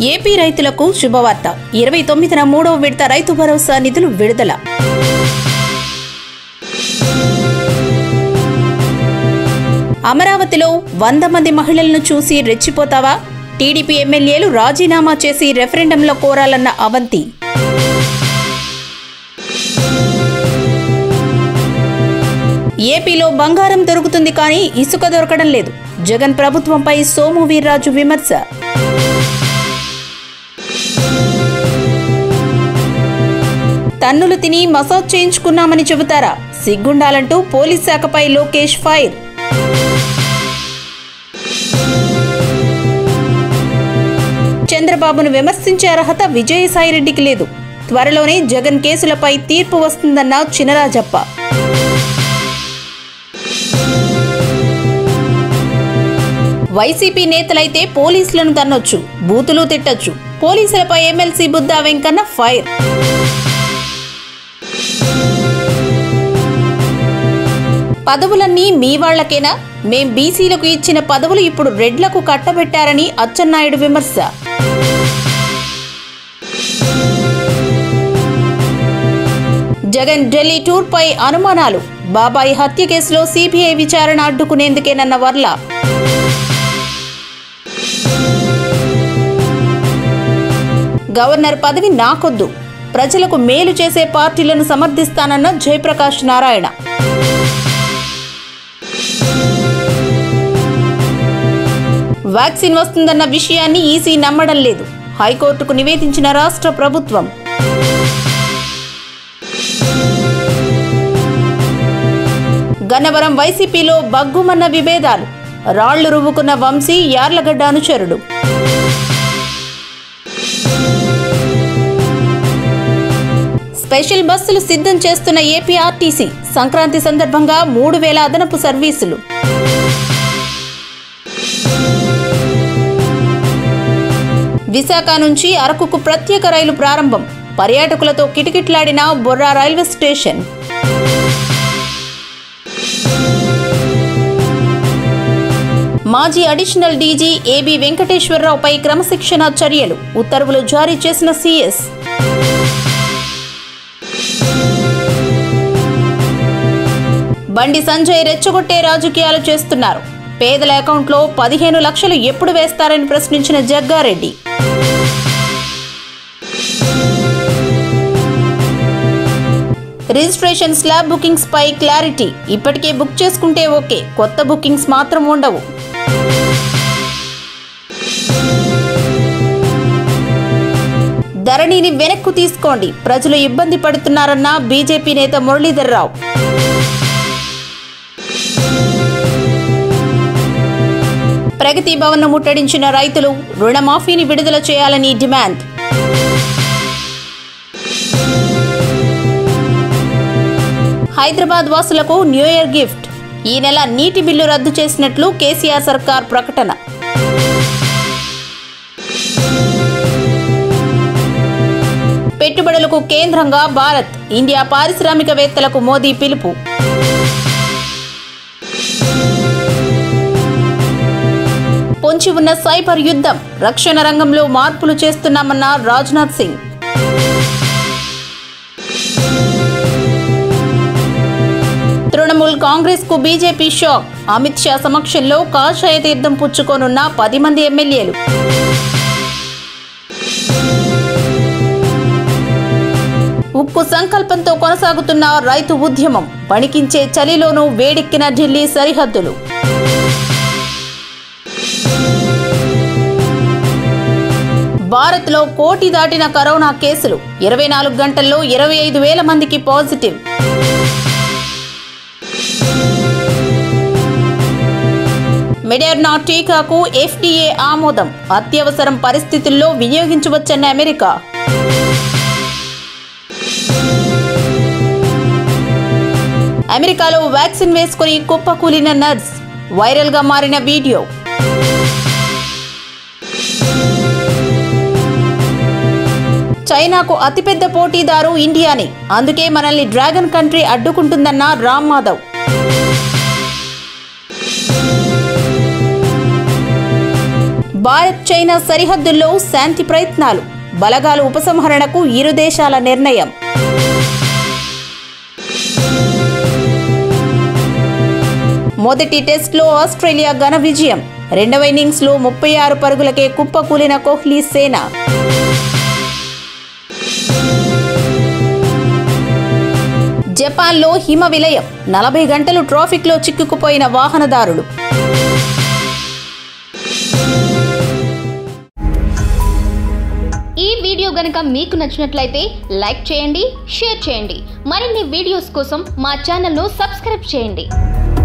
AP రైతులకు శుభవార్త ఇరవై తొమ్మిదిన మూడవ విడత రైతు భరోసా నిధులు విడుదల అమరావతిలో వంద మంది మహిళలను చూసి రెచ్చిపోతావా టీడీపీ ఎమ్మెల్యేలు రాజీనామా చేసి రెఫరెండంలో కోరాలన్న అవంతి ఏపీలో బంగారం దొరుకుతుంది కానీ ఇసుక దొరకడం లేదు జగన్ ప్రభుత్వంపై సోము వీర్రాజు విమర్శ తన్నులు తిని మసాజ్ చేయించుకున్నామని చెబుతారా సిగ్గుండాలంటూ పోలీస్ శాఖపై లోకేష్ ఫైర్ చంద్రబాబును విమర్శించే అర్హత విజయసాయిరెడ్డికి లేదు త్వరలోనే జగన్ కేసులపై తీర్పు వస్తుందన్న చినరాజప్ప వైసీపీ నేతలైతే పోలీసులను తన్నొచ్చు బూతులు తిట్టొచ్చు పోలీసులపై ఎమ్మెల్సీ బుద్దా వెంకన్న ఫైర్ పదవులన్నీ మీ వాళ్లకేనా మేం బీసీలకు ఇచ్చిన పదవులు ఇప్పుడు రెడ్లకు కట్టబెట్టారని అచ్చెన్నాయుడు విమర్శ జగన్ ఢిల్లీ టూర్పై అనుమానాలు బాబాయి హత్య కేసులో సిబిఐ విచారణ అడ్డుకునేందుకేనన్న వర్ల గవర్నర్ పదవి నాకొద్దు ప్రజలకు మేలు చేసే పార్టీలను సమర్థిస్తానన్న జయప్రకాష్ నారాయణ వ్యాక్సిన్ వస్తుందన్న విషయాన్ని ఈసీ నమ్మడం లేదు హైకోర్టుకు నివేదించిన రాష్ట్ర ప్రభుత్వం గన్నవరం వైసీపీలో బగ్గుమన్న విభేదాలు రాళ్లు రువ్వుకున్న వంశీ యార్లగడ్డ అనుచరుడు స్పెషల్ బస్సులు సిద్ధం చేస్తున్న ఏపీఆర్టీసీ సంక్రాంతి సందర్భంగా మూడు వేల అదనపు సర్వీసులు విశాఖ నుంచి అరకుకు ప్రత్యేక రైలు ప్రారంభం పర్యాటకులతో కిటకిట్లాడిన బొర్రా రైల్వే స్టేషన్ మాజీ అడిషనల్ డీజీ ఏబి వెంకటేశ్వరరావుపై క్రమశిక్షణ చర్యలు ఉత్తర్వులు జారీ చేసిన సీఎస్ బండి సంజయ్ రెచ్చగొట్టే రాజకీయాలు చేస్తున్నారు పేదల అకౌంట్లో పదిహేను లక్షలు ఎప్పుడు వేస్తారని ప్రశ్నించిన జగ్గారెడ్డి రిజిస్ట్రేషన్ స్లాబ్ బుకింగ్స్ పై క్లారిటీ ఇప్పటికే బుక్ చేసుకుంటే ఓకే కొత్త బుకింగ్స్ మాత్రం ఉండవు ధరణిని వెనక్కు తీసుకోండి ప్రజలు ఇబ్బంది పడుతున్నారన్న బీజేపీ నేత మురళీధర్ రావు ప్రగతి భవన్ను ముట్టడించిన రైతులు రుణమాఫీని విడుదల చేయాలని డిమాండ్ హైదరాబాద్ వాసులకు న్యూ ఇయర్ గిఫ్ట్ ఈ నెల నీటి బిల్లు రద్దు చేసినట్లు కేసీఆర్ సర్కార్ ప్రకటన పెట్టుబడులకు కేంద్రంగా భారత్ ఇండియా పారిశ్రామికవేత్తలకు మోదీ పిలుపు పొంచి ఉన్న సైబర్ యుద్ధం రక్షణ రంగంలో మార్పులు చేస్తున్నామన్న రాజ్నాథ్ సింగ్ తృణమూల్ కాంగ్రెస్ కు బీజేపీ షాక్ అమిత్ షా సమక్షంలో కాషాయ తీర్థం పుచ్చుకోనున్న పది మంది ఎమ్మెల్యేలు ఉప్పు సంకల్పంతో కొనసాగుతున్న రైతు ఉద్యమం వణికించే చలిలోనూ వేడెక్కిన ఢిల్లీ సరిహద్దులు భారత్లో కోటి దాటిన కరోనా కేసులు ఇరవై నాలుగు గంటల్లో ఇరవై ఐదు వేల మందికి పాజిటివ్ మెడర్నా టీకాకు ఎఫ్డీఏ ఆమోదం అత్యవసరం పరిస్థితుల్లో వినియోగించవచ్చన్న అమెరికా అమెరికాలో వ్యాక్సిన్ వేసుకుని కుప్పకూలిన నర్స్ వైరల్గా మారిన వీడియో చైనాకు అతిపెద్ద పోటీదారు ఇండియానే అందుకే మనల్ని డ్రాగన్ కంట్రీ అడ్డుకుంటుందన్న రామ్ మాధవ్ భారత్ చైనా సరిహద్దుల్లో శాంతి ప్రయత్నాలు బలగాలు ఉపసంహరణకు ఇరు దేశాల నిర్ణయం మొదటి టెస్ట్లో ఆస్ట్రేలియా ఘన విజయం రెండవ ఇన్నింగ్స్లో ముప్పై ఆరు పరుగులకే కుప్పకూలిన కోహ్లీ సేన జపాన్లో హిమ విలయం నలభై గంటలు ట్రాఫిక్లో చిక్కుకుపోయిన వాహనదారులు ఈ వీడియో గనక మీకు నచ్చినట్లయితే లైక్ చేయండి షేర్ చేయండి మరిన్ని వీడియోస్ కోసం మా ఛానల్ను సబ్స్క్రైబ్ చేయండి